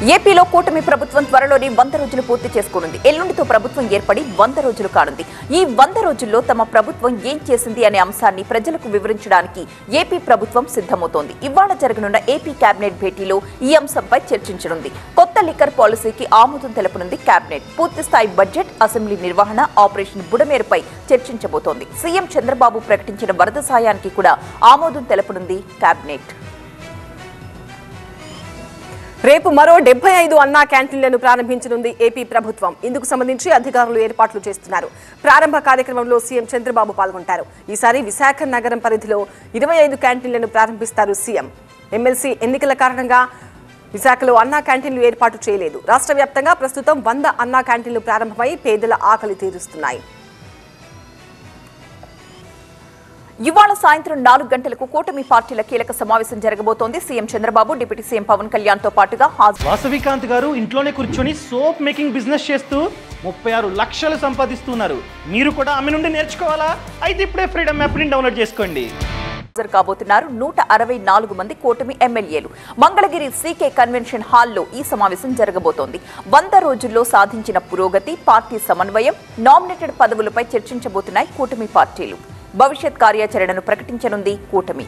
ఏపీలో కూటమి ప్రభుత్వం త్వరలోనే వంద రోజులు పూర్తి చేసుకోనుంది ఎల్లుండితో ప్రభుత్వం ఏర్పడి వంద రోజులు కానుంది ఈ వంద రోజుల్లో తమ ప్రభుత్వం ఏం చేసింది అనే అంశాన్ని ప్రజలకు వివరించడానికి ఏపీ ప్రభుత్వం సిద్ధమవుతోంది ఇవాళ జరగనున్న ఏపీ కేబినెట్ భేటీలో ఈ అంశంపై చర్చించనుంది కొత్త లిక్కర్ పాలసీకి ఆమోదం తెలపనుంది కేబినెట్ పూర్తి స్థాయి బడ్జెట్ అసెంబ్లీ నిర్వహణ ఆపరేషన్ బుడమేరుపై చర్చించబోతోంది సీఎం చంద్రబాబు ప్రకటించిన వరద సాయానికి కూడా ఆమోదం తెలపనుంది కేబినెట్ రేపు మరో డెబ్బై ఐదు అన్నా క్యాంటీన్లను ప్రారంభించనుంది ఏపీ ప్రభుత్వం ఇందుకు సంబంధించి అధికారులు ఏర్పాట్లు చేస్తున్నారు ప్రారంభ కార్యక్రమంలో సీఎం చంద్రబాబు పాల్గొంటారు ఈసారి విశాఖ నగరం పరిధిలో ఇరవై ఐదు క్యాంటీన్లను ప్రారంభిస్తారు సీఎం ఎమ్మెల్సీ ఎన్నికల కారణంగా విశాఖలో అన్నా క్యాంటీన్లు ఏర్పాటు చేయలేదు రాష్ట్ర వ్యాప్తంగా ప్రస్తుతం వంద అన్నా క్యాంటీన్లు ప్రారంభమై పేదల ఆకలి తీరుస్తున్నాయి ఇవాళ సాయంత్రం నాలుగు గంటలకు కూటమి పార్టీల కీలక సమావేశం జరగబోతోంది CM Chandrababu deputy CM Pawan Kalyan తో పాటుగా హాజరు వాసవికాంత్ గారు ఇంట్లోనే కూర్చొని సోప్ మేకింగ్ బిజినెస్ చేస్తూ ముప్పై ఆరు లక్షలు సంపాదిస్తున్నారు మీరు కూడా ఆమె నుండి నేర్చుకోవాలా అయితే ఇప్పుడే ఫ్రీడమ్ యాప్ని డౌన్లోడ్ చేసుకోండి హాజరు కాబోతున్నారు నూట అరవై నాలుగు మంది కూటమి ఎమ్మెల్యేలు మంగళగిరి సీకే కన్వెన్షన్ హాల్లో ఈ సమావేశం జరగబోతోంది వంద రోజుల్లో సాధించిన పురోగతి పార్టీ సమన్వయం నామినేటెడ్ పదవులపై చర్చించబోతున్నాయి కూటమి పార్టీలు భవిష్యత్ కార్యాచరణను ప్రకటించనుంది కూటమి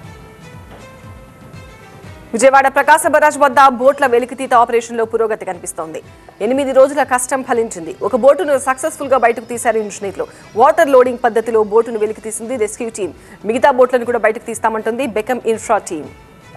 విజయవాడ ప్రకాశ బరాజ్ వద్ద బోట్ల వెలికితీత ఆపరేషన్లో పురోగతి కనిపిస్తోంది ఎనిమిది రోజుల కష్టం ఫలించింది ఒక బోటును సక్సెస్ఫుల్ గా బయటకు తీశారు ఇంజనీర్లు వాటర్ లోడింగ్ పద్ధతిలో బోటును వెలికి తీసింది రెస్క్యూ టీం మిగతా బోట్లను కూడా బయటకు తీస్తామంటుంది బెకమ్ ఇన్ఫ్రా టీం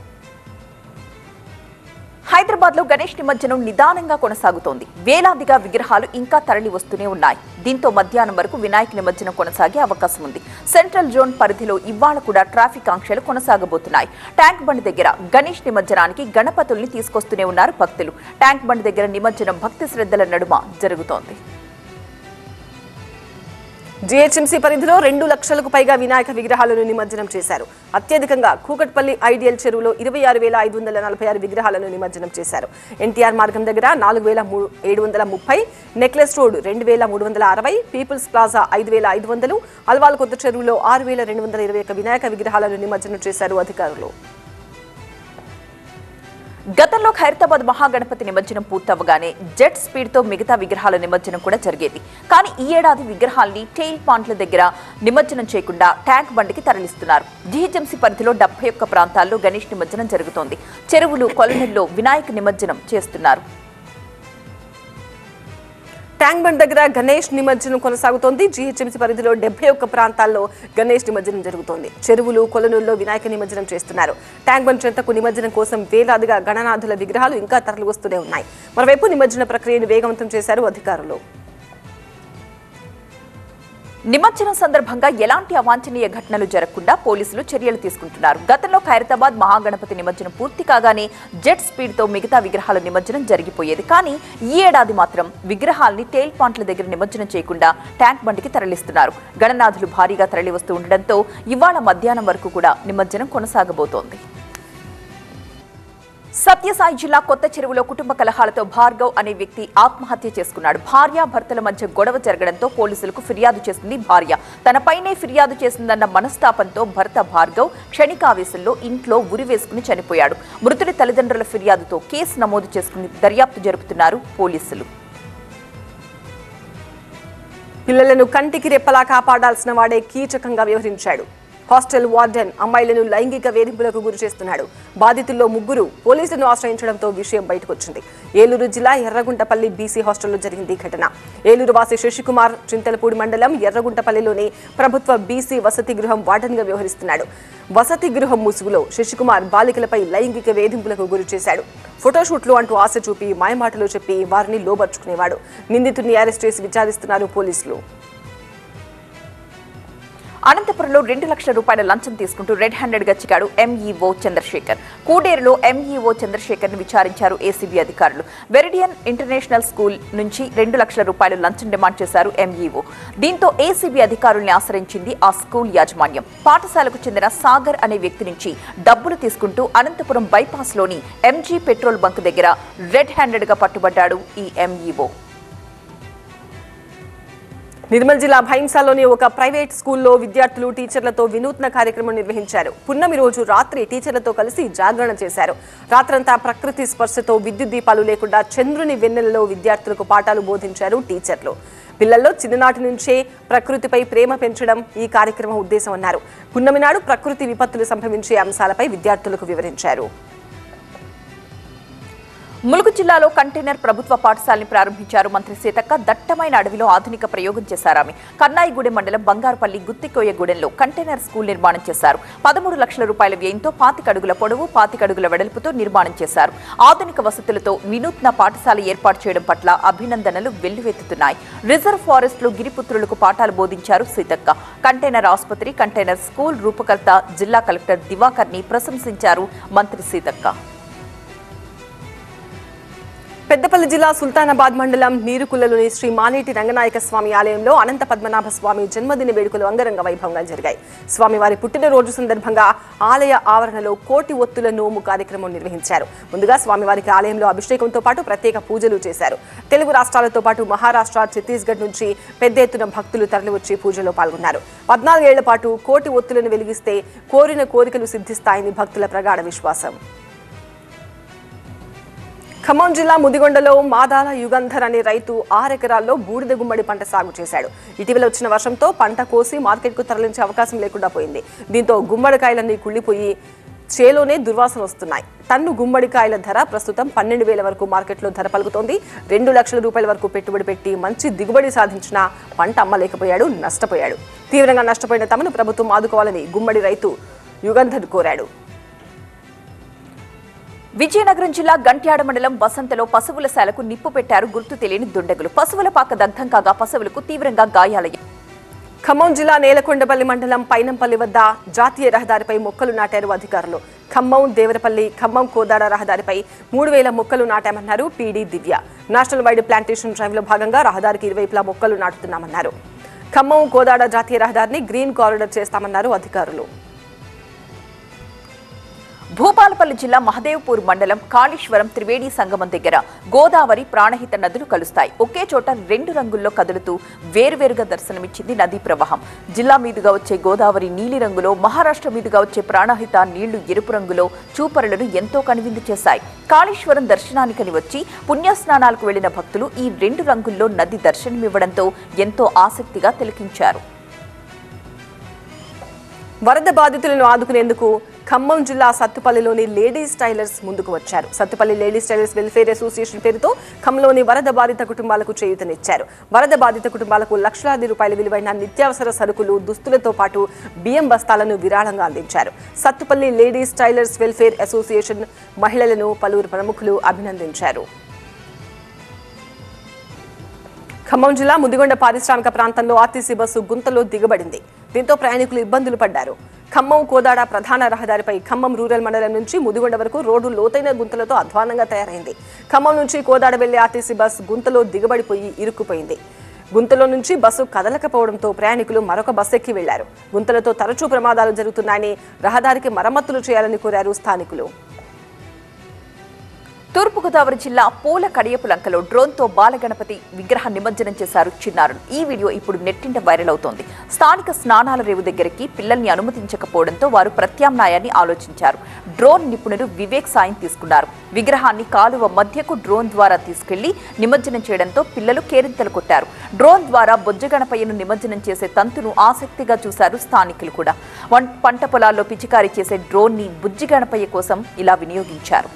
హైదరాబాద్ లో గణేష్ నిమజ్జనం నిదానంగా కొనసాగుతోంది వేలాదిగా విగ్రహాలు ఇంకా తరలి వస్తూనే ఉన్నాయి దీంతో మధ్యాహ్నం వరకు వినాయక నిమజ్జనం కొనసాగే అవకాశం ఉంది సెంట్రల్ జోన్ పరిధిలో ఇవాళ కూడా ట్రాఫిక్ ఆంక్షలు కొనసాగబోతున్నాయి ట్యాంక్ బండ్ దగ్గర గణేష్ నిమజ్జనానికి గణపతుల్ని తీసుకొస్తూనే ఉన్నారు భక్తులు ట్యాంక్ బండ్ దగ్గర నిమజ్జనం భక్తి శ్రద్ధల నడుమ జరుగుతోంది జీహెచ్ఎంసీ పరిధిలో రెండు లక్షలకు పైగా వినాయక విగ్రహాలను నిమజ్జనం చేశారు అత్యధికంగా కూకట్పల్లి ఐడియల్ చెరువులో ఇరవై ఆరు వేల ఐదు వందల నలభై ఆరు విగ్రహాలను నిమజ్జనం చేశారు ఎన్టీఆర్ మార్గం దగ్గర నాలుగు వేల ఏడు వందల ముప్పై నెక్లెస్ రోడ్ రెండు వేల మూడు వందల అరవై పీపుల్స్ ప్లాజా ఐదు వేల ఐదు వందలు అల్వాల్ కొత్త చెరువులో ఆరు వేల రెండు వందల ఇరవై ఒక్క వినాయక విగ్రహాలను నిమజ్జనం చేశారు అధికారులు గతంలో ఖైరతాబాద్ మహాగణపతి నిమజ్జనం పూర్తవగానే జెట్ స్పీడ్ తో మిగతా విగ్రహాల నిమజ్జనం కూడా జరిగేది కానీ ఈ ఏడాది విగ్రహాల్ని టెయిల్ పాంట్ల దగ్గర నిమజ్జనం చేయకుండా ట్యాంక్ బండికి తరలిస్తున్నారు జీహెచ్ఎంసీ పరిధిలో డెబ్బై ఒక్క ప్రాంతాల్లో గణేష్ నిమజ్జనం జరుగుతోంది చెరువులు కొలనుల్లో వినాయక నిమజ్జనం చేస్తున్నారు ట్యాంక్ బండ్ దగ్గర గణేష్ నిమజ్జనం కొనసాగుతోంది జీహెచ్ఎంసీ పరిధిలో డెబ్బై ఒక్క ప్రాంతాల్లో గణేష్ నిమజ్జనం జరుగుతోంది చెరువులు కొలనుల్లో వినాయక నిమజ్జనం చేస్తున్నారు ట్యాంక్ బండ్ చెంతకు నిమజ్జనం కోసం వేలాదిగా గణనాథుల విగ్రహాలు ఇంకా తరలి వస్తూనే ఉన్నాయి మరోవైపు నిమజ్జన ప్రక్రియను వేగవంతం చేశారు అధికారులు నిమజ్జనం సందర్భంగా ఎలాంటి అవాంఛనీయ ఘటనలు జరగకుండా పోలీసులు చర్యలు తీసుకుంటున్నారు గతంలో ఖైరతాబాద్ మహాగణపతి నిమజ్జనం పూర్తి కాగానే జెట్ స్పీడ్ తో మిగతా విగ్రహాల నిమజ్జనం జరిగిపోయేది కానీ ఈ ఏడాది మాత్రం విగ్రహాల్ని టెయిల్ పాంట్ల దగ్గర నిమజ్జనం చేయకుండా ట్యాంక్ బండికి తరలిస్తున్నారు గణనాథులు భారీగా తరలి వస్తూ ఉండడంతో ఇవాళ మధ్యాహ్నం వరకు కూడా నిమజ్జనం కొనసాగబోతోంది సత్యసాయి జిల్లా కొత్త చెరువులో కుటుంబ కలహాలతో భార్గవ్ అనే వ్యక్తి ఆత్మహత్య చేసుకున్నాడు భార్య భర్తల మధ్య గొడవ జరగడంతో పోలీసులకు ఫిర్యాదు చేసింది భార్య తనపైనే ఫిర్యాదు చేసిందన్న మనస్తాపంతో భర్త భార్గవ్ క్షణికావేశంలో ఇంట్లో ఉరి వేసుకుని చనిపోయాడు మృతుడి తల్లిదండ్రుల ఫిర్యాదుతో కేసు నమోదు చేసుకుని దర్యాప్తు జరుపుతున్నారు పోలీసులు పిల్లలను కంటికి రెప్పలా కాపాడాల్సిన వాడే కీచకంగా వ్యవహరించాడు హాస్టల్ వార్డెన్ అమ్మాయిలను లైంగిక వేధింపులకు గురి చేస్తున్నాడు బాధితుల్లో ముగ్గురు పోలీసులను ఆశ్రయించడంతో విషయం బయటకొచ్చింది ఏలూరు జిల్లా ఎర్రగుంటపల్లి బీసీ హాస్టల్లో జరిగింది ఈ ఘటన ఏలూరు వాసి శశికుమార్ చింతలపూడి మండలం ఎర్రగుంటపల్లిలోని ప్రభుత్వ బీసీ వసతి గృహం వార్డెన్గా వ్యవహరిస్తున్నాడు వసతి గృహం ముసుగులో శశికుమార్ బాలికలపై లైంగిక వేధింపులకు గురి చేశాడు ఫోటోషూట్లు అంటూ ఆశ చూపి మాయమాటలు చెప్పి వారిని లోబర్చుకునేవాడు నిందితుడిని అరెస్ట్ చేసి విచారిస్తున్నారు పోలీసులు అనంతపురంలో రెండు లక్షల రూపాయల లంచం తీసుకుంటూ రెడ్ హ్యాండెడ్ గా చిక్కాడు ఎంఈఓ చంద్రశేఖర్ కూడేరులో ఎంఈఓ చంద్రశేఖర్ ను విచారించారు ఏసీబీ అధికారులు వెరిడియన్ ఇంటర్నేషనల్ స్కూల్ నుంచి రెండు లక్షల రూపాయల లంచం డిమాండ్ చేశారు ఎంఈఓ దీంతో ఏసీబీ అధికారుల్ని ఆశ్రయించింది ఆ స్కూల్ యాజమాన్యం పాఠశాలకు చెందిన సాగర్ అనే వ్యక్తి నుంచి డబ్బులు తీసుకుంటూ అనంతపురం బైపాస్ లోని ఎంజీ పెట్రోల్ బంక్ దగ్గర రెడ్ హ్యాండెడ్ గా పట్టుబడ్డాడు ఈ ఎంఈఓ నిర్మల్ జిల్లా భైంసాలోని ఒక ప్రైవేట్ స్కూల్లో విద్యార్థులు టీచర్లతో వినూత్న కార్యక్రమం నిర్వహించారు పున్నమి రోజు రాత్రి టీచర్లతో కలిసి జాగరణ చేశారు రాత్రంతా ప్రకృతి స్పర్శతో విద్యుత్ దీపాలు లేకుండా చంద్రుని వెన్నెలలో విద్యార్థులకు పాఠాలు బోధించారు టీచర్లు పిల్లల్లో చిన్ననాటి నుంచే ప్రకృతిపై ప్రేమ పెంచడం ఈ కార్యక్రమం ఉద్దేశం అన్నారు పున్నమి నాడు ప్రకృతి విపత్తులు సంభవించే అంశాలపై విద్యార్థులకు వివరించారు ములుగు జిల్లాలో కంటైనర్ ప్రభుత్వ పాఠశాలని ప్రారంభించారు మంత్రి సీతక్క దట్టమైన అడవిలో ఆధునిక ప్రయోగం చేశారు ఆమె కన్నాయిగూడెం మండలం బంగారుపల్లి గుత్తికోయగూడెంలో కంటైనర్ స్కూల్ నిర్మాణం చేశారు పదమూడు లక్షల రూపాయల వ్యయంతో పాతికడుగుల పొడవు పాతికడుగుల వెడల్పుతో నిర్మాణం చేశారు ఆధునిక వసతులతో వినూత్న పాఠశాల ఏర్పాటు చేయడం పట్ల అభినందనలు వెల్లువెత్తుతున్నాయి రిజర్వ్ ఫారెస్ట్లో గిరిపుత్రులకు పాఠాలు బోధించారు సీతక్క కంటైనర్ ఆసుపత్రి కంటైనర్ స్కూల్ రూపకర్త జిల్లా కలెక్టర్ దివాకర్ ని ప్రశంసించారు మంత్రి సీతక్క పెద్దపల్లి జిల్లా సుల్తానాబాద్ మండలం నీరుకుల్లలోని శ్రీ మానేటి రంగనాయక స్వామి ఆలయంలో అనంత పద్మనాభ స్వామి జన్మదిన వేడుకలు అంగరంగ వైభవంగా జరిగాయి స్వామివారి పుట్టినరోజు సందర్భంగా ఆలయ ఆవరణలో కోటి ఒత్తుల నోము కార్యక్రమం నిర్వహించారు ముందుగా స్వామివారికి ఆలయంలో అభిషేకంతో పాటు ప్రత్యేక పూజలు చేశారు తెలుగు రాష్ట్రాలతో పాటు మహారాష్ట్ర ఛత్తీస్గఢ్ నుంచి పెద్ద ఎత్తున భక్తులు తరలివచ్చి పూజలో పాల్గొన్నారు పద్నాలుగేళ్ల పాటు కోటి ఒత్తులను వెలిగిస్తే కోరిన కోరికలు సిద్ధిస్తాయని భక్తుల ప్రగాఢ విశ్వాసం ఖమ్మం జిల్లా ముదిగొండలో మాదాల యుగంధర్ అనే రైతు ఆరెకరాల్లో బూడిద గుమ్మడి పంట సాగు చేశాడు ఇటీవల వచ్చిన వర్షంతో పంట కోసి మార్కెట్కు తరలించే అవకాశం లేకుండా పోయింది దీంతో గుమ్మడికాయలన్నీ కుళ్ళిపోయి చేలోనే దుర్వాసన వస్తున్నాయి టన్ను గుమ్మడికాయల ధర ప్రస్తుతం పన్నెండు వేల వరకు మార్కెట్లో ధర పలుకుతోంది రెండు లక్షల రూపాయల వరకు పెట్టుబడి పెట్టి మంచి దిగుబడి సాధించిన పంట అమ్మలేకపోయాడు నష్టపోయాడు తీవ్రంగా నష్టపోయిన తమను ప్రభుత్వం ఆదుకోవాలని గుమ్మడి రైతు యుగంధర్ కోరాడు విజయనగరం జిల్లా గంట్యాడ మండలం వసంతలో పశువుల శాలకు నిప్పు పెట్టారు గుర్తు తెలియని దుండగులు పశువుల పాక దగ్ధం కాగా పశువులకు తీవ్రంగా గాయాలయ్యాయి ఖమ్మం జిల్లా నేలకొండపల్లి మండలం పైనంపల్లి వద్ద జాతీయ రహదారిపై మొక్కలు నాటారు అధికారులు ఖమ్మం దేవరపల్లి ఖమ్మం కోదాడ రహదారిపై మూడు వేల మొక్కలు నాటామన్నారు PD Divya national wide plantation డ్రైవ్లో భాగంగా రహదారికి ఇరువైపులా మొక్కలు నాటుతున్నామన్నారు ఖమ్మం కోదాడ జాతీయ రహదారిని గ్రీన్ కారిడార్ చేస్తామన్నారు అధికారులు భూపాలపల్లి జిల్లా మహదేవ్పూర్ మండలం కాళేశ్వరం త్రివేణి సంగమం దగ్గర గోదావరి ప్రాణహిత నదులు కలుస్తాయి ఒకే చోట రెండు రంగుల్లో కదులుతూ వేరువేరుగా దర్శనమిచ్చింది నదీ ప్రవాహం జిల్లా మీదుగా వచ్చే గోదావరి నీలి రంగులో మహారాష్ట్ర మీదుగా వచ్చే ప్రాణహిత నీళ్లు ఎరుపు రంగులో చూపరులను ఎంతో కనువిందు చేశాయి కాళేశ్వరం దర్శనానికని వచ్చి పుణ్యస్నానాలకు వెళ్లిన భక్తులు ఈ రెండు రంగుల్లో నది దర్శనమివ్వడంతో ఎంతో ఆసక్తిగా తిలకించారు వరద బాధితులను ఆదుకునేందుకు ఖమ్మం జిల్లా సత్తుపల్లిలోని లేడీస్ టైలర్స్ ముందుకు వచ్చారు Sathupalli ladies tailors welfare association పేరుతో ఖమ్మంలోని వరద బాధిత కుటుంబాలకు చేయూతనిచ్చారు వరద బాధిత కుటుంబాలకు లక్షలాది రూపాయల విలువైన నిత్యావసర సరుకులు దుస్తులతో పాటు బియ్యం బస్తాలను విరాళంగా అందించారు Sathupalli ladies tailors welfare association మహిళలను పలువురు ప్రముఖులు అభినందించారు ఖమ్మం జిల్లా ముదిగొండ పారిశ్రామిక ప్రాంతంలో ఆర్టీసీ బస్సు గుంతలో దిగబడింది దీంతో ప్రయాణికులు ఇబ్బందులు పడ్డారు ఖమ్మం కోదాడ ప్రధాన రహదారిపై ఖమ్మం రూరల్ మండలం నుంచి ముదిగొండ వరకు రోడ్డు లోతైన గుంతలతో అధ్వానంగా తయారైంది ఖమ్మం నుంచి కోదాడ వెళ్లే ఆర్టీసీ బస్ గుంతలో దిగబడిపోయి ఇరుక్కుపోయింది గుంతలో నుంచి బస్సు కదలకపోవడంతో ప్రయాణికులు మరొక బస్సు ఎక్కి వెళ్లారు గుంతలతో తరచూ ప్రమాదాలు జరుగుతున్నాయని రహదారికి మరమ్మతులు చేయాలని కోరారు స్థానికులు తూర్పుగోదావరి జిల్లా పూల కడియపులంకలో డ్రోన్తో బాలగణపతి విగ్రహ నిమజ్జనం చేశారు చిన్నారులు ఈ వీడియో ఇప్పుడు నెట్టింట వైరల్ అవుతోంది స్థానిక స్నానాల రేవు దగ్గరికి పిల్లల్ని అనుమతించకపోవడంతో వారు ప్రత్యామ్నాయాన్ని ఆలోచించారు డ్రోన్ నిపుణులు వివేక్ సాయం తీసుకున్నారు విగ్రహాన్ని కాలువ మధ్యకు డ్రోన్ ద్వారా తీసుకెళ్లి నిమజ్జనం చేయడంతో పిల్లలు కేరింతలు కొట్టారు డ్రోన్ ద్వారా బొజ్జగణపయ్యను నిమజ్జనం చేసే తంతును ఆసక్తిగా చూశారు స్థానికులు కూడా వన్- పంట పొలాల్లో పిచికారీ చేసే డ్రోన్ ని బుజ్జిగణపయ్య కోసం ఇలా వినియోగించారు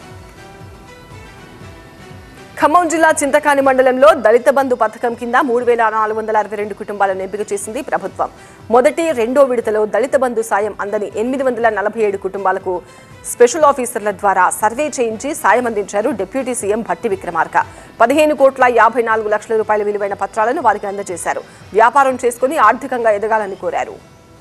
ఖమ్మం జిల్లా చింతకాని మండలంలో దళిత బంధు పథకం కింద మూడు వేల నాలుగు వందల అరవై రెండు కుటుంబాలను ఎంపిక చేసింది ప్రభుత్వం మొదటి రెండో విడతలో దళిత బంధు సాయం అందని ఎనిమిది వందల నలభై ఏడు కుటుంబాలకు స్పెషల్ ఆఫీసర్ల ద్వారా సర్వే చేయించి సాయం అందించారు డిప్యూటీ సీఎం భట్టి విక్రమార్క పదిహేను కోట్ల యాభై నాలుగు లక్షల రూపాయల విలువైన పత్రాలను వారికి అందజేశారు వ్యాపారం చేసుకుని ఆర్థికంగా ఎదగాలని కోరారు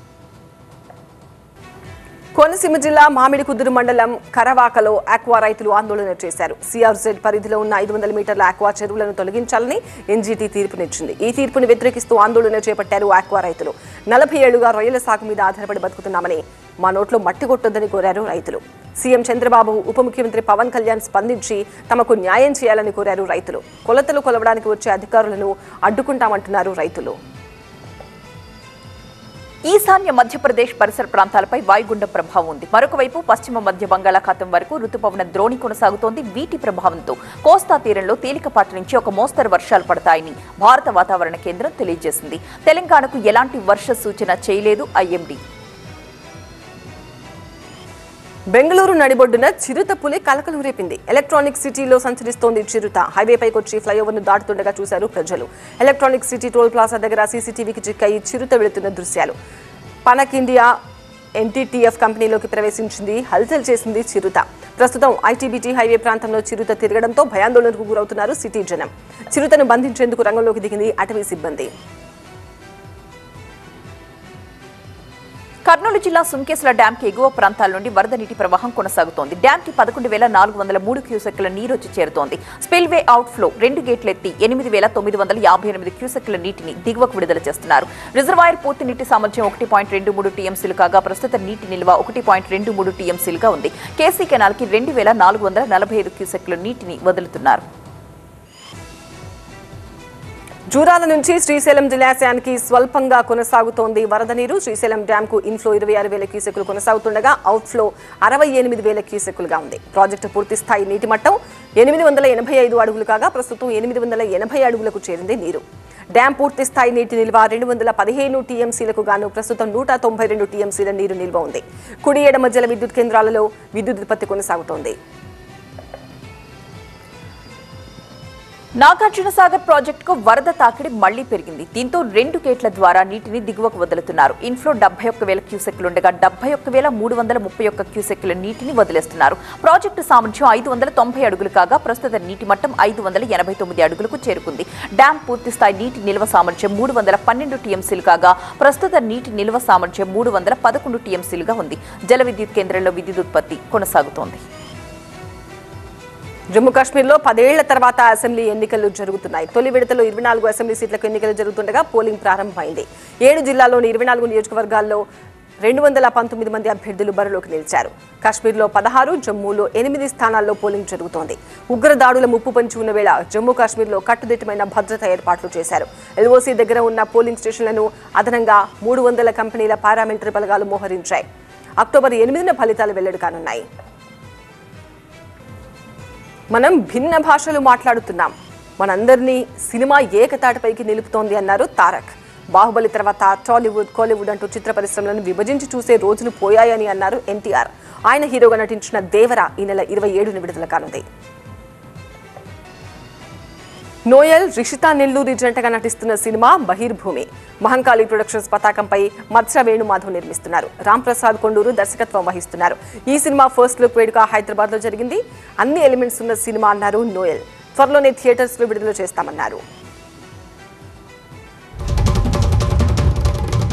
కోనసీమ జిల్లా మామిడి కుదురు మండలం కరవాకలో ఆక్వా రైతులు ఆందోళన చేశారు సిఆర్జెడ్ పరిధిలో ఉన్న ఐదు వందల మీటర్ల ఆక్వా చెరువులను తొలగించాలని ఎన్జీటీ తీర్పునిచ్చింది ఈ తీర్పును వ్యతిరేకిస్తూ ఆందోళన చేపట్టారు ఆక్వా రైతులు నలభై ఏళ్లుగా రొయ్యల సాగు మీద ఆధారపడి బతుకుతున్నామని మా నోట్లో మట్టి కొట్టొద్దని కోరారు రైతులు సీఎం చంద్రబాబు ఉప ముఖ్యమంత్రి పవన్ కళ్యాణ్ స్పందించి తమకు న్యాయం చేయాలని కోరారు రైతులు కొలతలు కొలవడానికి వచ్చే అధికారులను అడ్డుకుంటామంటున్నారు రైతులు ఈశాన్య మధ్యప్రదేశ్ పరిసర ప్రాంతాలపై వాయుగుండం ప్రభావం ఉంది మరొక వైపు పశ్చిమ మధ్య బంగాళాఖాతం వరకు రుతుపవన ద్రోణి కొనసాగుతోంది వీటి ప్రభావంతో కోస్తా తీరంలో తేలికపాటి నుంచి ఒక మోస్తరు వర్షాలు పడతాయని భారత వాతావరణ కేంద్రం తెలియజేసింది తెలంగాణకు ఎలాంటి వర్ష సూచన చేయలేదు ఐఎండీ బెంగళూరు నడిబొడ్డున చిరుత పులి కలకలం రేపింది ఎలక్ట్రానిక్ సిటీలో సంచరిస్తోంది చిరుత హైవేపైకి వచ్చి ఫ్లైఓవర్ ను దాటుతుండగా చూశారు ప్రజలు ఎలక్ట్రానిక్ సిటీ టోల్ ప్లాజా దగ్గర సీసీటీవీకి చిక్కాయి చిరుత వెళుతున్న దృశ్యాలు పనక్ ఇండియా ఎన్టీటీఎఫ్ కంపెనీలోకి ప్రవేశించింది హల్చల్ చేసింది చిరుత ప్రస్తుతం ఐటీబీటీ హైవే ప్రాంతంలో చిరుత తిరగడంతో భయాందోళనకు గురవుతున్నారు సిటీ జనం చిరుతను బంధించేందుకు రంగంలోకి దిగింది అటవీ సిబ్బంది కర్నూలు జిల్లా సుంకేశ్వర డ్యాం కి ఎగువ ప్రాంతాల నుండి వరద నీటి ప్రవాహం కొనసాగుతోంది డ్యాం కి పదకొండు వేల నాలుగు వందల మూడు క్యూసెక్ల నీరు వచ్చి చేరుతోంది స్పిల్వే అవుట్ ఫ్లో రెండు గేట్లు ఎత్తి ఎనిమిది వేల తొమ్మిది వందల యాభై ఎనిమిది క్యూసెక్ల నీటిని దిగువకు విడుదల చేస్తున్నారు రిజర్వాయర్ పూర్తి నీటి సామర్థ్యం ఒకటి పాయింట్ రెండు మూడు టీఎంసీలు కాగా ప్రస్తుత నీటి నిల్వ ఒకటి పాయింట్ రెండు మూడు టీఎంసీలుగా ఉంది కేసీ కెనాల్ కి రెండు వేల నాలుగు వందల నలభై ఐదు క్యూసెక్ల నీటిని వదులుతున్నారు జూరాల నుంచి శ్రీశైలం జలాశయానికి స్వల్పంగా కొనసాగుతోంది వరద నీరు శ్రీశైలం డ్యాం కు ఇన్ఫ్లో ఇరవై ఆరు వేల క్యూసెక్కులు కొనసాగుతుండగా అవుట్ఫ్లో అరవై ఎనిమిది వేల క్యూసెక్కులుగా ఉంది ప్రాజెక్టు పూర్తి స్థాయి నీటి మట్టం ఎనిమిది వందల ఎనభై ఐదు అడుగులు కాగా ప్రస్తుతం ఎనిమిది వందల ఎనభై అడుగులకు చేరింది నీరు డ్యాం పూర్తి స్థాయి నీటి నిల్వ రెండు వందల పదిహేను టీఎంసీలకు గాను ప్రస్తుతం నూట తొంభై రెండు టీఎంసీల నీరు నిల్వ ఉంది కుడి ఎడమ జల విద్యుత్ కేంద్రాలలో విద్యుత్ ఉత్పత్తి కొనసాగుతోంది నాగార్జున సాగర్ ప్రాజెక్టుకు వరద తాకిడి మళ్లీ పెరిగింది దీంతో రెండు గేట్ల ద్వారా నీటిని దిగువకు వదులుతున్నారు ఇన్ఫ్లో డెబ్బై ఒక్క వేల క్యూసెక్లుండగా డెబ్బై ఒక్క వేల మూడు వందల ముప్పై ఒక్క క్యూసెక్ల నీటిని వదిలేస్తున్నారు ప్రాజెక్టు సామర్థ్యం ఐదు వందల తొంభై అడుగులు కాగా ప్రస్తుత నీటి మట్టం ఐదు వందల ఎనభై తొమ్మిది అడుగులకు చేరుకుంది డ్యాం పూర్తి స్థాయి నీటి నిల్వ సామర్థ్యం మూడు వందల పన్నెండు టీఎంసీలు కాగా ప్రస్తుత నీటి నిల్వ సామర్థ్యం మూడు వందల పదకొండు టీఎంసీలుగా ఉంది జల విద్యుత్ కేంద్రంలో విద్యుత్ ఉత్పత్తి కొనసాగుతోంది జమ్మూ కాశ్మీర్లో పదేళ్ల తర్వాత అసెంబ్లీ ఎన్నికలు జరుగుతున్నాయి తొలి విడతలో ఇరవై నాలుగు అసెంబ్లీ సీట్లకు ఎన్నికలు జరుగుతుండగా పోలింగ్ ప్రారంభమైంది ఏడు జిల్లాల్లోని ఇరవై నాలుగు నియోజకవర్గాల్లో రెండు వందల పంతొమ్మిది మంది అభ్యర్థులు బరిలోకి నిలిచారు కాశ్మీర్లో పదహారు జమ్మూలో ఎనిమిది స్థానాల్లో పోలింగ్ జరుగుతోంది ఉగ్రదాడుల ముప్పు పంచి ఉన్న వేళ జమ్మూ కాశ్మీర్లో కట్టుదిట్టమైన భద్రత ఏర్పాట్లు చేశారు ఎల్ఓసీ దగ్గర ఉన్న పోలింగ్ స్టేషన్లను అదనంగా మూడు వందల కంపెనీల పారామిలిటరీ బలగాలు మోహరించాయి అక్టోబర్ ఎనిమిదిన ఫలితాలు వెల్లడి కానున్నాయి మనం భిన్న భాషలు మాట్లాడుతున్నాం మనందరినీ సినిమా ఏకతాటిపైకి నిలుపుతోంది అన్నారు తారక్ బాహుబలి తర్వాత టాలీవుడ్ కాలీవుడ్ అంటూ చిత్ర పరిశ్రమలను విభజించి చూసే రోజులు పోయాయని అన్నారు ఎన్టీఆర్ ఆయన హీరోగా నటించిన దేవర ఈ నెల ఇరవై ఏడున విడుదల కానుంది నోయల్ రిషితా నెల్లూరి జంటగా నటిస్తున్న సినిమా బహిర్భూమి మహంకాళి ప్రొడక్షన్స్ పతాకంపై మత్స్య వేణుమాధవ్ నిర్మిస్తున్నారు రామ్ ప్రసాద్ కొండూరు దర్శకత్వం వహిస్తున్నారు ఈ సినిమా ఫస్ట్ లుక్ వేడుక హైదరాబాద్ లో జరిగింది అన్ని ఎలిమెంట్స్ ఉన్న సినిమా అన్నారు నోయల్ త్వరలోనే థియేటర్స్ లో విడుదల చేస్తామన్నారు